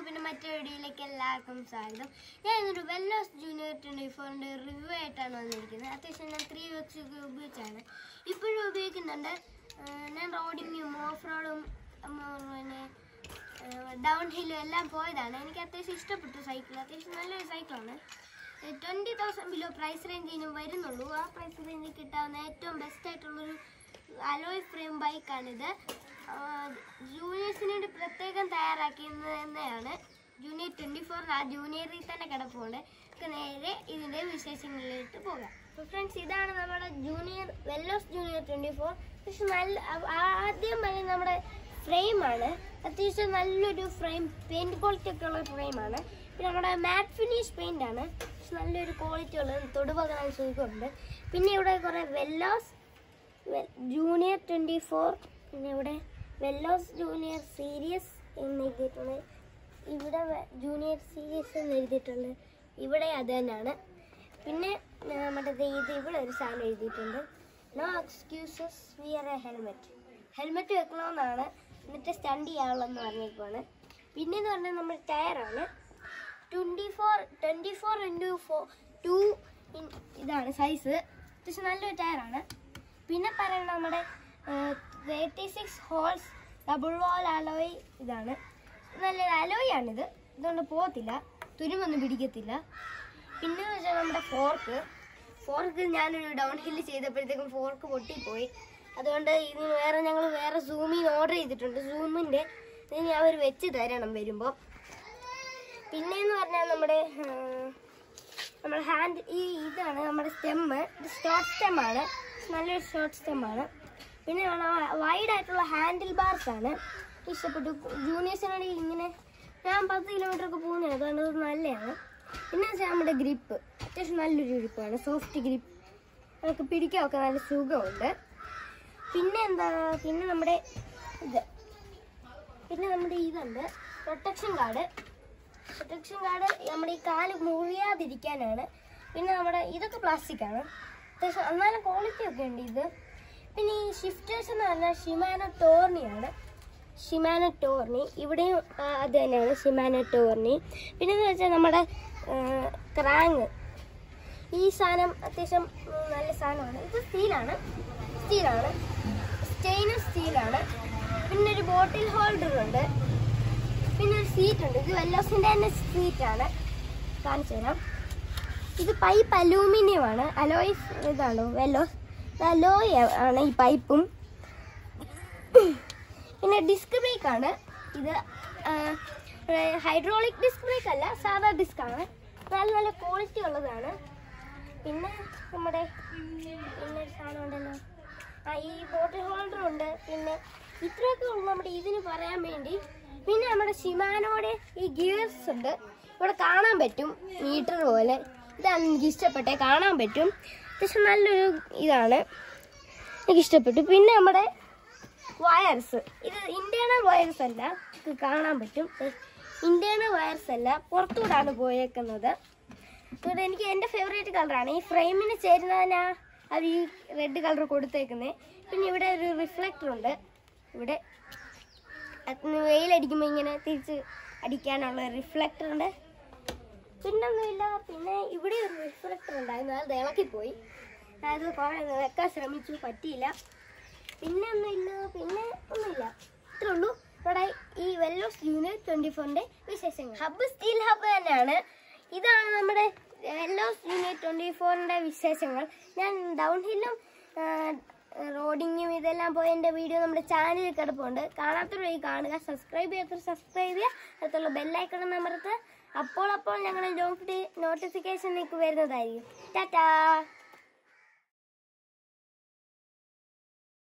പിന്നെ മറ്റേ വീഡിയോയിലേക്ക് എല്ലാവർക്കും സ്വാഗതം ഞാൻ ഇന്നൊരു വെല്ലോസ് ജൂനിയർ ട്വൻറ്റി ഫോറിൻ്റെ റിവ്യൂ ആയിട്ടാണ് വന്നിരിക്കുന്നത് അത്യാവശ്യം ഞാൻ ത്രീ വെച്ച് ഉപയോഗിച്ചാണ് ഇപ്പോഴും ഉപയോഗിക്കുന്നുണ്ട് ആ, ഞാൻ റോഡിങ്ങും ഓഫ് റോഡും പിന്നെ ഡൗൺ ഹില്ലും എല്ലാം പോയതാണ് എനിക്ക് അത്യാവശ്യം ഇഷ്ടപ്പെട്ടു സൈക്കിൾ അത്യാവശ്യം നല്ലൊരു സൈക്കിളാണ് ട്വൻറ്റി തൗസൻഡ് ബിലോ പ്രൈസ് റേഞ്ചിന് വരുന്നുള്ളൂ ആ പ്രൈസ് റേഞ്ചിൽ കിട്ടാവുന്ന ഏറ്റവും ബെസ്റ്റ് ആയിട്ടുള്ളൊരു അലോയ് ഫ്രെയിം ബൈക്കാണിത് ജൂനിയേഴ്സിന് വേണ്ടി പ്രത്യേകം തയ്യാറാക്കിയത് തന്നെയാണ് ജൂനിയർ ട്വൻറ്റി ഫോർ ആ ജൂനിയറിൽ തന്നെ കിടപ്പുണ്ട് നമുക്ക് നേരെ ഇതിൻ്റെ വിശേഷങ്ങളിലേക്ക് പോകാം അപ്പോൾ ഫ്രണ്ട്സ് ഇതാണ് നമ്മുടെ ജൂനിയർ വെല്ലോസ് ജൂനിയർ ട്വൻറ്റി ഫോർ പക്ഷെ നല്ല ആ- ആദ്യം വരെ നമ്മുടെ ഫ്രെയിമാണ് അത്യാവശ്യം നല്ലൊരു ഫ്രെയിം പെയിൻറ് ക്വാളിറ്റി ഒക്കെ ഉള്ള ഫ്രെയിമാണ് പിന്നെ നമ്മുടെ മാറ്റ് ഫിനിഷ് പെയിൻ്റ് ആണ് പക്ഷെ നല്ലൊരു ക്വാളിറ്റി ഉള്ളത് തൊടുപകരാൻ സുഖമുണ്ട് പിന്നെ ഇവിടെ കുറേ വെല്ലോസ് ജൂനിയർ ട്വൻറ്റി ഫോർ പിന്നെ ഇവിടെ വെല്ലോസ് ജൂനിയർ സീരീസ് എന്ന് എഴുതിയിട്ടുണ്ട് ഇവിടെ ജൂനിയർ സീരീസ് എന്ന് എഴുതിയിട്ടുണ്ട് ഇവിടെ അത് തന്നെയാണ് പിന്നെ ആ, നമ്മുടെ ദേ ഇത് ഇവിടെ ഒരു സാധനം എഴുതിയിട്ടുണ്ട് no excuses wear a helmet helmet വെക്കണമെന്നാണ് എന്നിട്ട് സ്റ്റണ്ട് ചെയ്യാനുള്ളതെന്ന് പറഞ്ഞേക്കുവാണ് പിന്നെ എന്ന് പറഞ്ഞാൽ നമ്മുടെ ടയറാണ് twenty four twenty four into four two ഇതാണ് സൈസ് അത്യാവശ്യം നല്ലൊരു ടയറാണ് പിന്നെ പറയുന്നത് നമ്മുടെ thirty six holes double wall alloy ഇതാണ് നല്ലൊരു അലോയ് ആണിത് ഇതുകൊണ്ട് പോകത്തില്ല തുരുമ്പൊന്നും പിടിക്കത്തില്ല പിന്നെ വെച്ചാൽ നമ്മുടെ ഫോർക്ക് ഫോർക്ക് ഞാനൊരു ഡൗൺ ഹില്ല് ചെയ്തപ്പോഴത്തേക്കും ഫോർക്ക് പൊട്ടിപ്പോയി അതുകൊണ്ട് ഇതിന് വേറെ ഞങ്ങൾ വേറെ സൂമിൽ ഓർഡർ ചെയ്തിട്ടുണ്ട് സൂമിൻ്റെ ഇതിന് അവർ വെച്ച് തരണം വരുമ്പോൾ പിന്നെന്ന് പറഞ്ഞാൽ നമ്മുടെ ആ, നമ്മുടെ ഹാൻഡ് ഈ ഇതാണ് നമ്മുടെ സ്റ്റെമ്മ് ഇത് ഷോർട്ട് സ്റ്റെമ്മാണ് നല്ലൊരു ഷോർട്ട് സ്റ്റെമ്മാണ് പിന്നെ വൈഡ് ആയിട്ടുള്ള ഹാൻഡിൽ ബാർസ് ആണ് ഇഷ്ടപ്പെട്ടു ജൂനിയേഴ്സിനാണെങ്കിൽ ഇങ്ങനെ ഞാൻ പത്ത് കിലോമീറ്റർ ഒക്കെ പോകുന്നത് അതുകൊണ്ട് അത് നല്ലതാണ് പിന്നെ വെച്ചാൽ നമ്മുടെ ഗ്രിപ്പ് അത്യാവശ്യം നല്ലൊരു ഗ്രിപ്പാണ് സോഫ്റ്റ് ഗ്രിപ്പ് നമുക്ക് പിടിക്കാനൊക്കെ നല്ല സുഖമുണ്ട് പിന്നെ എന്താ പിന്നെ നമ്മുടെ ഇത് പിന്നെ നമ്മുടെ ഇതുണ്ട് പ്രൊട്ടക്ഷൻ കാർഡ് പ്രൊട്ടക്ഷൻ കാർഡ് നമ്മുടെ ഈ കാല് മുറിയാതിരിക്കാനാണ് പിന്നെ നമ്മുടെ ഇതൊക്കെ പ്ലാസ്റ്റിക് ആണ് അത്യാവശ്യം എന്നാലും ക്വാളിറ്റി ഒക്കെ ഉണ്ട് ഇത് പിന്നെ ഈ ഷിഫ്റ്റേഴ്സ് എന്ന് പറഞ്ഞാൽ ഷിമാനോ ടോർണിയാണ് ഷിമാനോ ടോർണി ഇവിടെയും ആ, അത് തന്നെയാണ് ഷിമാനോ ടോർണി പിന്നെ എന്ന് വെച്ചാൽ നമ്മുടെ ക്രാങ് ഈ സാധനം അത്യാവശ്യം ഉം, നല്ല സാധനമാണ് ഇത് സ്റ്റീലാണ് സ്റ്റീലാണ് സ്റ്റെയിൻലെസ് സ്റ്റീലാണ് പിന്നെ ഒരു ബോട്ടിൽ ഹോൾഡർ ഉണ്ട് പിന്നെ ഒരു സീറ്റ് ഉണ്ട് ഇത് വെല്ലോസിന്റെ തന്നെ സീറ്റ് ആണ് കാണിച്ചു തരാം ഇത് പൈപ്പ് അലൂമിനിയം ആണ് അലോയ് ഇതാണോ വെല്ലോസ് അലോയ് ആണ് ഈ പൈപ്പും പിന്നെ ഡിസ്ക് ബ്രേക്ക് ആണ് ഇത് ഹൈഡ്രോളിക് ഡിസ്ക് ബ്രേക്ക് അല്ല സാധാ ഡിസ്ക് ആണ് നല്ല നല്ല ക്വാളിറ്റി ഉള്ളതാണ് പിന്നെ നമ്മുടെ പിന്നെ ഒരു സാധനം ഉണ്ടല്ലോ ആ ഈ ബോട്ടിൽ ഹോൾഡർ ഉണ്ട് പിന്നെ ഇത്രയൊക്കെ ഉള്ളു നമ്മുടെ ഇതിന് പറയാൻ വേണ്ടി പിന്നെ നമ്മുടെ ഷിമാനോടെ ഈ ഗിയേഴ്സ് ഉണ്ട് ഇവിടെ കാണാൻ പറ്റും മീറ്റർ പോലെ ഇതാണ് എനിക്ക് ഇഷ്ടപ്പെട്ടെ കാണാൻ പറ്റും അത്യാവശ്യം നല്ലൊരു ഇതാണ് എനിക്ക് ഇഷ്ടപ്പെട്ടു പിന്നെ നമ്മുടെ വയർസ് ഇത് ഇന്റേണൽ വയർസ് അല്ല ഇത് കാണാൻ പറ്റും ഇന്റേണൽ വയർസ് അല്ല പുറത്തൂടാണ് പോയേക്കുന്നത് ഇവിടെ എനിക്ക് എൻ്റെ ഫേവറേറ്റ് കളറാണ് ഈ ഫ്രെയിമിന് ചേരുന്നതിനാ അത് ഈ റെഡ് കളർ കൊടുത്തേക്കുന്നത് പിന്നെ ഇവിടെ ഒരു റിഫ്ലക്ടർ ഉണ്ട് ഇവിടെ അത് വെയിലടിക്കുമ്പോൾ ഇങ്ങനെ തിരിച്ച് അടിക്കാനുള്ള റിഫ്ലക്ടർ ഉണ്ട് പിന്നൊന്നുമില്ല പിന്നെ ഇവിടെ ഒരു റിഫ്ലക്ടർ ഉണ്ടായിരുന്നു അത് ഇളക്കിപ്പോയി അത് കുറെ വെക്കാൻ ശ്രമിച്ചു പറ്റിയില്ല പിന്നെ ഒന്നുമില്ല പിന്നെ ഒന്നുമില്ല ഇത്രേ ഉള്ളൂ ഇവിടെ ഈ വെല്ലോസ് യൂണിയർ ട്വന്റി ഫോറിന്റെ വിശേഷങ്ങൾ ഹബ്ബ് സ്റ്റീൽ ഹബ്ബ് തന്നെയാണ് ഇതാണ് നമ്മുടെ വെല്ലോസ് യൂണിയർ ട്വന്റി ഫോറിന്റെ വിശേഷങ്ങൾ ഞാൻ ഡൗൺ ഹില്ലും റോഡിങ്ങും ഇതെല്ലാം പോയ എൻ്റെ വീഡിയോ നമ്മുടെ ചാനലിൽ കിടപ്പുണ്ട് കാണാത്തൊരു വഴി കാണുക സബ്സ്ക്രൈബ് ചെയ്യാത്തവർ സബ്സ്ക്രൈബ് ചെയ്യുക അടുത്തുള്ള ബെല്ലൈക്കണം അമർത്ത് അപ്പോൾ അപ്പോൾ ഞങ്ങളുടെ നോട്ടിഫിക്കേഷൻ നിങ്ങൾക്ക് വരുന്നതായിരിക്കും ടാറ്റാ